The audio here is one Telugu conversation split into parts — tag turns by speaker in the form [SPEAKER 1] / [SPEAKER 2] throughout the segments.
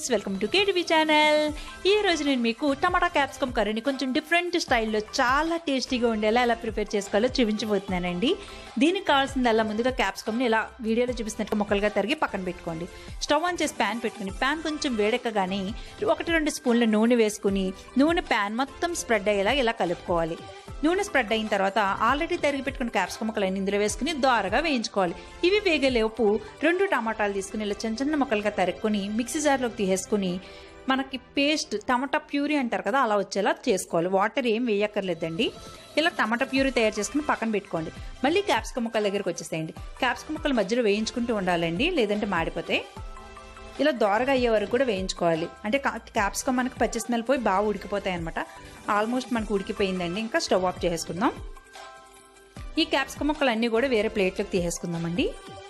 [SPEAKER 1] friends welcome to KTV channel ఈ రోజు నేను మీకు టమాటా క్యాప్సికమ్ కర్రీని కొంచెం డిఫరెంట్ స్టైల్లో చాలా టేస్టీగా ఉండేలా ఎలా ప్రిపేర్ చేసుకోవాలో చూపించబోతున్నానండి దీనికి కావాల్సిందల్లా ముందుగా క్యాప్సికమ్ని ఇలా వీడియోలో చూపిస్తున్నట్టు ముక్కలుగా తరిగి పక్కన పెట్టుకోండి స్టవ్ ఆన్ చేసి ప్యాన్ పెట్టుకుని ప్యాన్ కొంచెం వేడెక్కగానే ఒకటి రెండు స్పూన్ల నూనె వేసుకుని నూనె ప్యాన్ మొత్తం స్ప్రెడ్ అయ్యేలా ఇలా కలుపుకోవాలి నూనె స్ప్రెడ్ అయిన తర్వాత ఆల్రెడీ తరిగి పెట్టుకున్న క్యాప్సికమ్ ముక్కలన్నీ ఇందులో వేసుకుని దోరగా వేయించుకోవాలి ఇవి వేగలేపు రెండు టమాటాలు తీసుకుని ఇలా చిన్న చిన్న ముక్కలుగా తరుక్కుని మిక్సీ జార్లోకి తీసేసుకుని మనకి పేస్ట్ టమాటా ప్యూరీ అంటారు కదా అలా వచ్చేలా చేసుకోవాలి వాటర్ ఏం వేయక్కర్లేదండి ఇలా టమాటా ప్యూరీ తయారు చేసుకుని పక్కన పెట్టుకోండి మళ్ళీ క్యాప్సికమ్ ముక్కల దగ్గరికి వచ్చేసేయండి క్యాప్సికమ్ ముక్కలు మధ్యలో వేయించుకుంటూ ఉండాలండి లేదంటే మాడిపోతాయి ఇలా దోరగా అయ్యే వరకు కూడా వేయించుకోవాలి అంటే క్యాప్సికమ్ మనకి పచ్చి స్మెల్ పోయి బాగా ఉడికిపోతాయి అనమాట ఆల్మోస్ట్ మనకు ఉడికిపోయిందండి ఇంకా స్టవ్ ఆఫ్ చేసుకుందాం ఈ క్యాప్సికమ్ ముక్కలు అన్నీ కూడా వేరే ప్లేట్లోకి తీసేసుకుందామండి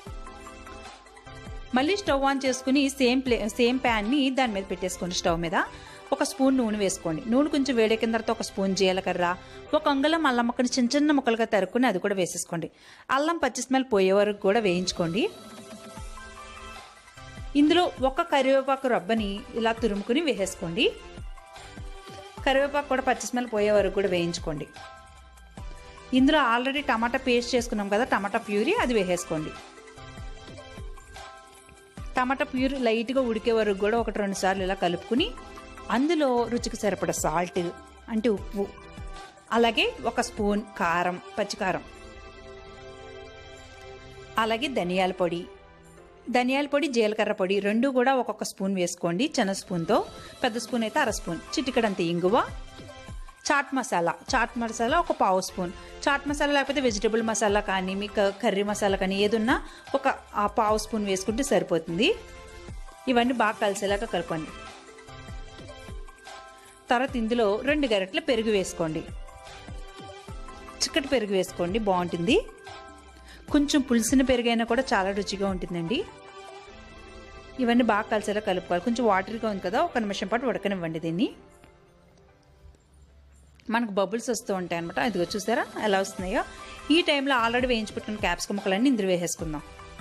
[SPEAKER 1] మళ్ళీ స్టవ్ ఆన్ చేసుకుని సేమ్ ప్లే సేమ్ ప్యాన్ని దాని మీద పెట్టేసుకోండి స్టవ్ మీద ఒక స్పూన్ నూనె వేసుకోండి నూనె కొంచెం వేడెక్కిన తర్వాత ఒక స్పూన్ జీలకర్ర ఒక అంగుళం అల్లం ముక్కని చిన్న చిన్న ముక్కలుగా తరుక్కుని అది కూడా వేసేసుకోండి అల్లం పచ్చి స్మెల్ పోయే వరకు కూడా వేయించుకోండి ఇందులో ఒక కరివేపాకు రబ్బని ఇలా తురుముకుని వేసేసుకోండి కరివేపాకు కూడా పచ్చి స్మెల్ పోయే వరకు కూడా వేయించుకోండి ఇందులో ఆల్రెడీ టమాటా పేస్ట్ చేసుకున్నాం కదా టమాటా ప్యూరీ అది వేసేసుకోండి టమాటా ప్యూరీ లైట్గా ఉడికే వరకు కూడా ఒకటి రెండు సార్లు ఇలా కలుపుకుని అందులో రుచికి సరిపడ సాల్ట్ అంటే ఉప్పు అలాగే ఒక స్పూన్ కారం పచ్చికారం అలాగే ధనియాల పొడి ధనియాల పొడి జీలకర్ర పొడి రెండు కూడా ఒక్కొక్క స్పూన్ వేసుకోండి చిన్న స్పూన్తో పెద్ద స్పూన్ అయితే అర స్పూన్ చిటికడంత ఇంగువ చాట్ మసాలా చాట్ మసాలా ఒక పావు స్పూన్ చాట్ మసాలా లేకపోతే వెజిటబుల్ మసాలా కానీ మీకు కర్రీ మసాలా కానీ ఏదున్నా ఒక ఆ పావు స్పూన్ వేసుకుంటే సరిపోతుంది ఇవన్నీ బాగా కలిసేలాగా కలపండి తర్వాత ఇందులో రెండు గరిటెల పెరుగు వేసుకోండి చిక్కటి పెరుగు వేసుకోండి బాగుంటుంది కొంచెం పులిసిన పెరుగైనా కూడా చాలా రుచిగా ఉంటుందండి ఇవన్నీ బాగా కలిసేలా కలుపుకోవాలి కొంచెం వాటర్గా ఉంది కదా ఒక నిమిషం పాటు ఉడకనివ్వండి దీన్ని మనకు బబుల్స్ వస్తూ ఉంటాయి అనమాట ఇదిగో చూసారా ఎలా వస్తున్నాయో ఈ టైంలో ఆల్రెడీ వేయించుకుంటున్న క్యాప్సికమ్ ముక్కలన్నీ ఇందులో వేసేసుకుందాం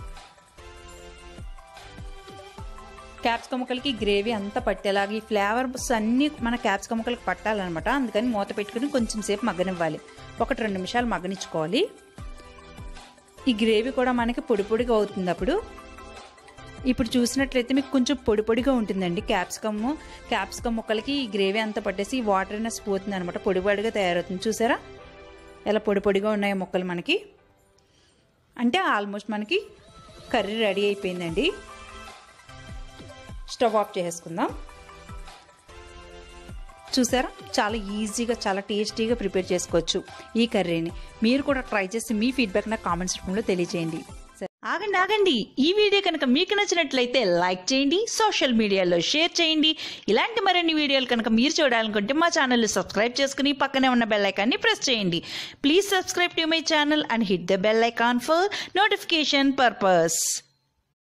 [SPEAKER 1] క్యాప్సికమ్ ముక్కలకి గ్రేవీ అంతా పట్టేలాగా ఈ ఫ్లేవర్స్ అన్నీ మన క్యాప్సికమ్ ముక్కలకి పట్టాలన్నమాట అందుకని మూత పెట్టుకుని కొంచెం సేపు మగ్గనివ్వాలి ఒకటి రెండు నిమిషాలు మగ్గనిచ్చుకోవాలి ఈ గ్రేవీ కూడా మనకి పొడి పొడిగా అవుతుంది అప్పుడు ఇప్పుడు చూసినట్లయితే మీకు కొంచెం పొడి పొడిగా ఉంటుందండి క్యాప్సికమ్ క్యాప్సికమ్ ముక్కలకి ఈ గ్రేవీ అంతా పట్టేసి వాటర్ అయినా పోతుంది అనమాట పొడి పొడిగా తయారవుతుంది చూసారా ఎలా పొడి పొడిగా ఉన్నాయి ముక్కలు మనకి అంటే ఆల్మోస్ట్ మనకి కర్రీ రెడీ అయిపోయిందండి స్టవ్ ఆఫ్ చేసుకుందాం చూసారా చాలా ఈజీగా చాలా టేస్టీగా ప్రిపేర్ చేసుకోవచ్చు ఈ కర్రీని మీరు కూడా ట్రై చేసి మీ ఫీడ్బ్యాక్ నాకు కామెంట్స్ రూపంలో తెలియజేయండి ఆగండి ఆగండి ఈ వీడియో కనుక మీకు నచ్చినట్లయితే లైక్ చేయండి సోషల్ మీడియాలో షేర్ చేయండి ఇలాంటి మరిన్ని వీడియోలు కనుక మీరు చూడాలనుకుంటే మా ఛానల్ సబ్స్క్రైబ్ చేసుకుని పక్కనే ఉన్న బెల్ ఐకాన్ని ప్రెస్ చేయండి please subscribe to my channel and hit the bell icon for notification purpose